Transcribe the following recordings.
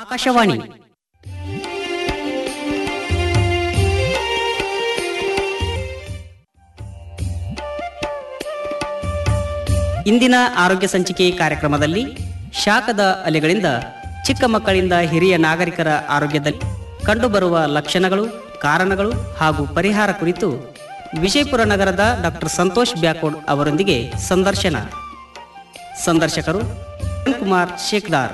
ಆಕಾಶವಾಣಿ ಇಂದಿನ ಆರೋಗ್ಯ ಸಂಚಿಕೆ ಕಾರ್ಯಕ್ರಮದಲ್ಲಿ ಶಾಖದ ಅಲೆಗಳಿಂದ ಚಿಕ್ಕ ಮಕ್ಕಳಿಂದ ಹಿರಿಯ ನಾಗರಿಕರ ಆರೋಗ್ಯದಲ್ಲಿ ಕಂಡುಬರುವ ಲಕ್ಷಣಗಳು ಕಾರಣಗಳು ಹಾಗೂ ಪರಿಹಾರ ಕುರಿತು ವಿಜಯಪುರ ನಗರದ ಡಾಕ್ಟರ್ ಸಂತೋಷ್ ಬ್ಯಾಕೋಡ್ ಅವರೊಂದಿಗೆ ಸಂದರ್ಶನ ಸಂದರ್ಶಕರು ಕುಮಾರ್ ಶೇಖ್ದಾರ್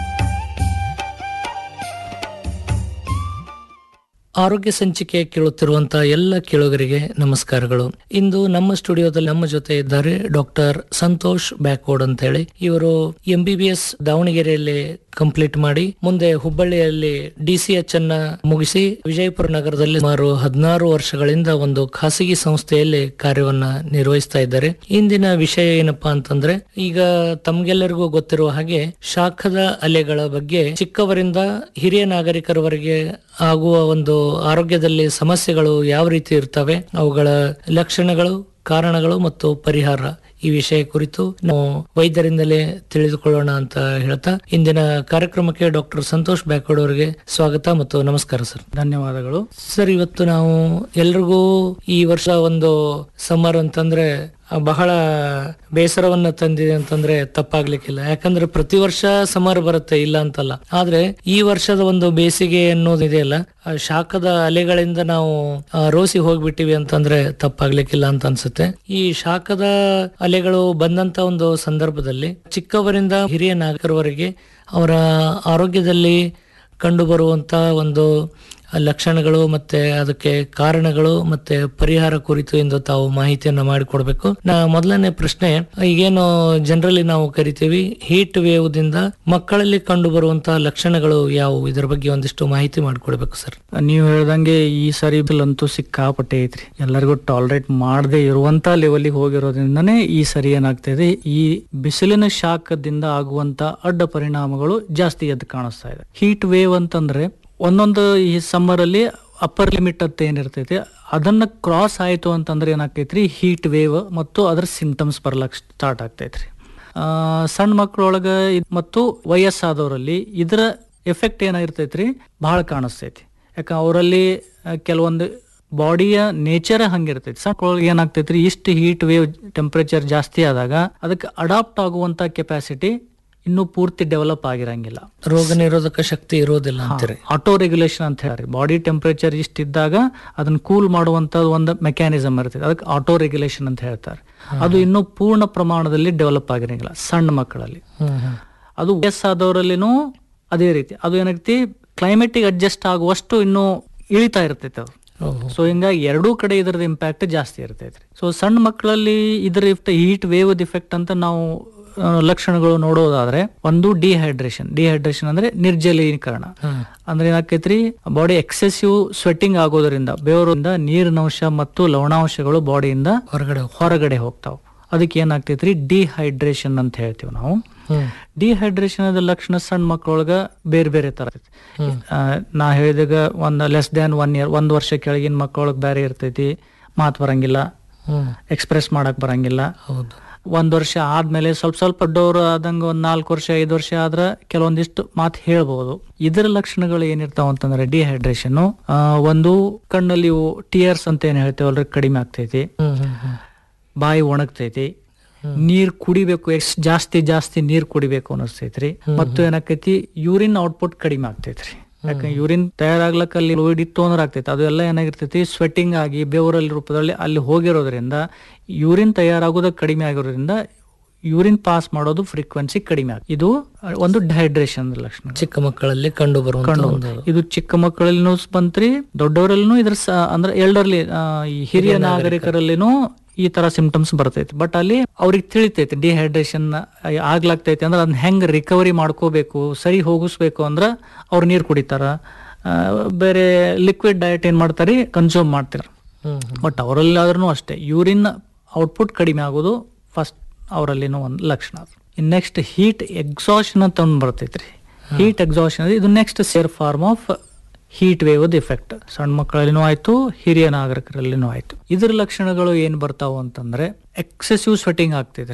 ಆರೋಗ್ಯ ಸಂಚಿಕೆ ಕೇಳುತ್ತಿರುವಂತಹ ಎಲ್ಲ ಕೇಳುಗರಿಗೆ ನಮಸ್ಕಾರಗಳು ಇಂದು ನಮ್ಮ ಸ್ಟುಡಿಯೋದಲ್ಲಿ ನಮ್ಮ ಜೊತೆ ಇದ್ದಾರೆ ಡಾಕ್ಟರ್ ಸಂತೋಷ್ ಬ್ಯಾಕ್ವರ್ಡ್ ಅಂತ ಹೇಳಿ ಇವರು ಎಂ ಬಿ ಬಿ ಎಸ್ ದಾವಣಗೆರೆಯಲ್ಲಿ ಕಂಪ್ಲೀಟ್ ಮಾಡಿ ಮುಂದೆ ಹುಬ್ಬಳ್ಳಿಯಲ್ಲಿ ಡಿ ಸಿ ಎಚ್ ಅನ್ನ ಮುಗಿಸಿ ವಿಜಯಪುರ ನಗರದಲ್ಲಿ ಸುಮಾರು ಹದಿನಾರು ವರ್ಷಗಳಿಂದ ಒಂದು ಖಾಸಗಿ ಸಂಸ್ಥೆಯಲ್ಲಿ ಕಾರ್ಯವನ್ನ ನಿರ್ವಹಿಸ್ತಾ ಇದ್ದಾರೆ ಇಂದಿನ ವಿಷಯ ಏನಪ್ಪಾ ಅಂತಂದ್ರೆ ಈಗ ತಮ್ಗೆಲ್ಲರಿಗೂ ಗೊತ್ತಿರುವ ಹಾಗೆ ಶಾಖದ ಅಲೆಗಳ ಬಗ್ಗೆ ಚಿಕ್ಕವರಿಂದ ಹಿರಿಯ ನಾಗರಿಕರವರೆಗೆ ಆಗುವ ಒಂದು ಆರೋಗ್ಯದಲ್ಲಿ ಸಮಸ್ಯೆಗಳು ಯಾವ ರೀತಿ ಇರ್ತವೆ ಅವುಗಳ ಲಕ್ಷಣಗಳು ಕಾರಣಗಳು ಮತ್ತು ಪರಿಹಾರ ಈ ವಿಷಯ ಕುರಿತು ನಾವು ವೈದ್ಯರಿಂದಲೇ ತಿಳಿದುಕೊಳ್ಳೋಣ ಅಂತ ಹೇಳ್ತಾ ಇಂದಿನ ಕಾರ್ಯಕ್ರಮಕ್ಕೆ ಡಾಕ್ಟರ್ ಸಂತೋಷ್ ಬ್ಯಾಕೋಡ್ ಅವರಿಗೆ ಸ್ವಾಗತ ಮತ್ತು ನಮಸ್ಕಾರ ಸರ್ ಧನ್ಯವಾದಗಳು ಸರ್ ಇವತ್ತು ನಾವು ಎಲ್ರಿಗೂ ಈ ವರ್ಷ ಒಂದು ಸಮ್ಮರ್ ಅಂತಂದ್ರೆ ಬಹಳ ಬೇಸರವನ್ನ ತಂದಿದೆ ಅಂತಂದ್ರೆ ತಪ್ಪಾಗ್ಲಿಕ್ಕಿಲ್ಲ ಯಾಕಂದ್ರೆ ಪ್ರತಿ ವರ್ಷ ಸಮರ್ ಬರುತ್ತೆ ಇಲ್ಲ ಅಂತಲ್ಲ ಆದ್ರೆ ಈ ವರ್ಷದ ಒಂದು ಬೇಸಿಗೆ ಅನ್ನೋದಿದೆಯಲ್ಲ ಆ ಶಾಖದ ಅಲೆಗಳಿಂದ ನಾವು ಆ, ರೋಸಿ ಹೋಗ್ಬಿಟ್ಟಿವಿ ಅಂತಂದ್ರೆ ತಪ್ಪಾಗ್ಲಿಕ್ಕಿಲ್ಲ ಅಂತ ಅನ್ಸುತ್ತೆ ಈ ಶಾಖದ ಅಲೆಗಳು ಬಂದಂತ ಒಂದು ಸಂದರ್ಭದಲ್ಲಿ ಚಿಕ್ಕವರಿಂದ ಹಿರಿಯ ನಾಗರಿಕರವರೆಗೆ ಅವರ ಆರೋಗ್ಯದಲ್ಲಿ ಕಂಡು ಬರುವಂತ ಒಂದು ಲಕ್ಷಣಗಳು ಮತ್ತೆ ಅದಕ್ಕೆ ಕಾರಣಗಳು ಮತ್ತೆ ಪರಿಹಾರ ಕುರಿತು ಇಂದು ತಾವು ಮಾಹಿತಿಯನ್ನ ಮಾಡಿಕೊಡ್ಬೇಕು ನಾ ಮೊದಲನೇ ಪ್ರಶ್ನೆ ಈಗೇನು ಜನರಲಿ ನಾವು ಕರಿತೀವಿ ಹೀಟ್ ವೇವ್ ದಿಂದ ಮಕ್ಕಳಲ್ಲಿ ಕಂಡು ಬರುವಂತಹ ಲಕ್ಷಣಗಳು ಯಾವುವು ಇದರ ಬಗ್ಗೆ ಒಂದಿಷ್ಟು ಮಾಹಿತಿ ಮಾಡಿಕೊಡ್ಬೇಕು ಸರ್ ನೀವು ಹೇಳ್ದಂಗೆ ಈ ಸರಿ ಅಂತೂ ಸಿಕ್ಕಾಪಟ್ಟೆ ಐತ್ರಿ ಎಲ್ಲರಿಗೂ ಟಾಲರೇಟ್ ಮಾಡದೆ ಇರುವಂತ ಲೆವೆಲ್ಗೆ ಹೋಗಿರೋದ್ರಿಂದನೇ ಈ ಸರಿ ಏನಾಗ್ತಾ ಇದೆ ಈ ಬಿಸಿಲಿನ ಶಾಖದಿಂದ ಆಗುವಂತ ಅಡ್ಡ ಪರಿಣಾಮಗಳು ಜಾಸ್ತಿ ಎದ್ದು ಕಾಣಿಸ್ತಾ ಇದೆ ಹೀಟ್ ವೇವ್ ಅಂತಂದ್ರೆ ಒಂದೊಂದು ಈ ಸಮ್ಮರ್ ಅಲ್ಲಿ ಅಪ್ಪರ್ ಲಿಮಿಟ್ ಅಂತ ಏನಿರ್ತೈತಿ ಅದನ್ನ ಕ್ರಾಸ್ ಆಯ್ತು ಅಂತಂದ್ರೆ ಏನಾಗ್ತೈತ್ರಿ ಹೀಟ್ ವೇವ್ ಮತ್ತು ಅದ್ರ ಸಿಂಪ್ಟಮ್ಸ್ ಬರ್ಲಕ್ ಸ್ಟಾರ್ಟ್ ಆಗ್ತೈತ್ರಿ ಆ, ಸಣ್ಣ ಮಕ್ಕಳೊಳಗ ಇದ್- ಮತ್ತು ವಯಸ್ಸಾದವರಲ್ಲಿ ಇದರ ಎಫೆಕ್ಟ್ ಏನಾಗಿರ್ತೈತ್ರಿ ಬಹಳ ಕಾಣಿಸ್ತೈತಿ ಯಾಕೆ ಅವರಲ್ಲಿ ಕೆಲವೊಂದು ಬಾಡಿಯ ನೇಚರ್ ಹಂಗಿರ್ತೈತಿ ಸಣ್ಣ ಮಕ್ಕಳೊಳಗೆ ಏನಾಗ್ತೈತ್ರಿ ಇಷ್ಟು ಹೀಟ್ ವೇವ್ ಟೆಂಪರೇಚರ್ ಜಾಸ್ತಿ ಆದಾಗ ಅದಕ್ಕೆ ಅಡಾಪ್ಟ್ ಆಗುವಂತ ಕೆಪಾಸಿಟಿ ಇನ್ನೂ ಪೂರ್ತಿ ಡೆವಲಪ್ ಆಗಿರಂಗಿಲ್ಲ ರೋಗ ನಿರೋಧಕ ಶಕ್ತಿ ಇರೋದಿಲ್ಲ ಅಂತೀರಿ ಆಟೋ ರೆಗ್ಯುಲೇಷನ್ ಅಂತ ಹೇಳ್ರಿ ಬಾಡಿ ಟೆಂಪರೇಚರ್ ಇಷ್ಟಿದ್ದಾಗ ಅದನ್ನ ಕೂಲ್ ಮಾಡುವಂತ ಒಂದು ಮೆಕ್ಯಾನಿಸಮ್ ಇರ್ತದೆ ಅದಕ್ಕೆ ಆಟೋ ರೆಗ್ಯುಲೇಷನ್ ಅಂತ ಹೇಳ್ತಾರೆ ಅದು ಇನ್ನೂ ಪೂರ್ಣ ಪ್ರಮಾಣದಲ್ಲಿ ಡೆವಲಪ್ ಆಗಿರಂಗಿಲ್ಲ ಸಣ್ಣ ಮಕ್ಕಳಲ್ಲಿ ಹ್ಮ್ ಹ್ಮ್ ಅದು ವಯಸ್ಸಾದವರಲ್ಲಿನೂ ಅದೇ ರೀತಿ ಅದು ಏನಾಗ್ತಿ ಕ್ಲೈಮೇಟಿಗೆ ಅಡ್ಜಸ್ಟ್ ಆಗುವಷ್ಟು ಇನ್ನೂ ಇಳಿತಾ ಇರ್ತೈತೆ ಅದು ಓಹೋ. ಸೊ ಹಿಂಗಾಗಿ ಎರಡೂ ಕಡೆ ಇದರದ ಇಂಪ್ಯಾಕ್ಟ್ ಜಾಸ್ತಿ ಇರ್ತೈತ್ರಿ ಸೊ ಸಣ್ಣ ಮಕ್ಕಳಲ್ಲಿ ಇದರ ಹೀಟ್ ವೇವ್ ಇಫೆಕ್ಟ್ ಅಂತ ನಾವು ಆ, ಲಕ್ಷಣಗಳು ನೋಡೋದಾದ್ರೆ ಒಂದು ಡಿಹೈಡ್ರೇಷನ್ ಡಿಹೈಡ್ರೇಷನ್ ಅಂದ್ರೆ ನಿರ್ಜಲೀಕರಣ ಹ್ಮ್. ಅಂದ್ರೆ ಏನಾಕೈತ್ರಿ ಬಾಡಿ ಎಕ್ಸೆಸಿವ್ ಸ್ವೆಟ್ಟಿಂಗ್ ಆಗೋದ್ರಿಂದ ಬೆವರಿಂದ ನೀರಿನಂಶ ಮತ್ತು ಲವಣಾಂಶಗಳು ಬಾಡಿಯಿಂದ ಹೊರಗಡೆ ಹೋಗ್- ಹೊರಗಡೆ ಹೋಗ್ತಾವ ಅದಕ್ಕೆ ಏನಾಗ್ತೈತ್ರಿ ಡಿಹೈಡ್ರೇಷನ್ ಅಂತ ಹೇಳ್ತೀವಿ ನಾವು ಹ್ಮ್ ಡಿಹೈಡ್ರೇಷನ್ ಅದ ಲಕ್ಷಣ ಸಣ್ಣ ಮಕ್ಕಳೊಳಗ ಬೇರೆ ಬೇರೆ ತರ ಇರ್ತೈತಿ ಆ, ನಾ ಹೇಳಿದಾಗ ಒಂದ್ ಲೆಸ್ ದ್ಯಾನ್ ಒನ್ ಇಯರ್ ಒಂದ್ ವರ್ಷ ಕೆಳಗಿನ ಮಕ್ಕಳೊಳಗ ಬೇರೆ ಇರ್ತೈತಿ ಮಾತು ಬರಂಗಿಲ್ಲ ಹ್ಮ್ ಎಕ್ಸ್ಪ್ರೆಸ್ ಮಾಡಕ್ ಬರಂಗಿಲ್ಲ ಹೌದು ಒಂದ್ ವರ್ಷ ಆದ್ಮೇಲೆ ಸ್ವಲ್ಪ ಸ್ವಲ್ಪ ದೊಡ್ಡವರು ಆದಂಗ ಒಂದ್ ನಾಲ್ಕು ವರ್ಷ ಐದು ವರ್ಷ ಆದ್ರ ಕೆಲವೊಂದಿಷ್ಟು ಮಾತು ಹೇಳ್ಬಹುದು ಇದರ ಲಕ್ಷಣಗಳು ಏನಿರ್ತಾವ ಅಂತಂದ್ರೆ ಡಿಹೈಡ್ರೇಷನ್ ಒಂದು ಕಣ್ಣಲ್ಲಿ ಇವು ಟಿಯರ್ಸ್ ಅಂತ ಏನ್ ಹೇಳ್ತೇವಲ್ರಿ ಕಡಿಮೆ ಆಗ್ತೈತಿ ಹ್ಮ್ ಹ್ಮ್ ಹ್ಮ್ ಬಾಯಿ ಒಣಗ್ತೈತಿ ನೀರ್ ಕುಡಿಬೇಕು ಎಷ್ಟ್ ಜಾಸ್ತಿ ಜಾಸ್ತಿ ನೀರ್ ಕುಡಿಬೇಕು ಅನಿಸ್ತೈತ್ರಿ ಮತ್ತು ಏನಾಕೈತಿ ಯೂರಿನ್ ಔಟ್ಪುಟ್ ಕಡಿಮೆ ಆಗ್ತೈತ್ರಿ ಯಾಕಂದ್ರೆ ಯೂರಿನ್ ತಯಾರಾಗ್ಲಕ್ಕ ಅಲ್ಲಿ ಫ್ಲೂಯಿಡ್ ಇತ್ತು ಅಂದ್ರೆ ಆಗ್ತೈತಿ ಅದು ಎಲ್ಲ ಏನಾಗಿರ್ತೈತಿ ಸ್ವೆಟ್ಟಿಂಗ್ ಆಗಿ ಬೆವರಲ್ಲಿ ರೂಪದಲ್ಲಿ ಅಲ್ಲಿ ಹೋಗಿರೋದ್ರಿಂದ ಯೂರಿನ್ ತಯಾರಾಗೋದು ಕಡಿಮೆ ಆಗಿರೋದ್ರಿಂದ ಯೂರಿನ್ ಪಾಸ್ ಮಾಡೋದು ಫ್ರೀಕ್ವೆನ್ಸಿ ಕಡಿಮೆ ಆಗ ಇದು ಒಂದು ಡಿಹೈಡ್ರೇಷನ್ ಲಕ್ಷಣ ಚಿಕ್ಕ ಮಕ್ಕಳಲ್ಲಿ ಕಂಡು ಬರುವಂತ ಕಂಡು ಒಂದು ಇದು ಚಿಕ್ಕ ಮಕ್ಕಳಲ್ಲಿನೂ ಬಂತ್ರಿ ದೊಡ್ಡವರಲ್ಲಿನೂ ಇದ್ರ ಸ- ಅಂದ್ರೆ ಎಲ್ಡರ್ಲಿ ಈ ಹಿರಿಯ ನಾಗರಿಕರಲ್ಲಿನೂ ಈ ತರ ಸಿಂಪ್ಟಮ್ಸ್ ಬರ್ತೈತಿ ಬಟ್ ಅಲ್ಲಿ ಅವ್ರಿಗೆ ತಿಳಿತೈತಿ ಡಿಹೈಡ್ರೇಷನ್ ಆಗ್ಲಾಗ್ತೈತಿ ಅಂದ್ರೆ ಅದನ್ನ ಹೆಂಗ್ ರಿಕವರಿ ಮಾಡ್ಕೋಬೇಕು ಸರಿ ಹೋಗಿಸ್ಬೇಕು ಅಂದ್ರ ಅವ್ರು ನೀರ್ ಕುಡಿತಾರ ಆ, ಬೇರೆ ಲಿಕ್ವಿಡ್ ಡಯಟ್ ಏನ್ ಮಾಡ್ತಾರಿ ಕನ್ಸ್ಯೂಮ್ ಮಾಡ್ತಾರ ಹ್ಮ್ ಬಟ್ ಅವರಲ್ಲಾದ್ರೂ ಅಷ್ಟೇ ಯೂರಿನ್ ಔಟ್ಪುಟ್ ಕಡಿಮೆ ಆಗೋದು ಫಸ್ಟ್ ಅವರಲ್ಲಿನೂ ಒಂದು ಲಕ್ಷಣ ಇನ್ ನೆಕ್ಸ್ಟ್ ಹೀಟ್ ಎಕ್ಸಾಷನ್ ಅಂತ ಒಂದು ಬರ್ತೈತ್ರಿ ಹೀಟ್ ಎಕ್ಸಾಷನ್ ಇದು next severe form of heat wave effect ಸಣ್ಣ ಮಕ್ಕಳಲ್ಲಿನೂ ಆಯ್ತು ಹಿರಿಯ ನಾಗರಿಕರಲ್ಲಿನೂ ಆಯ್ತು ಇದ್ರ ಲಕ್ಷಣಗಳು ಏನ್ ಬರ್ತಾವ ಅಂತಂದ್ರೆ ಎಕ್ಸೆಸಿವ್ ಸ್ವೆಟಿಂಗ್ ಆಗ್ತಿದೆ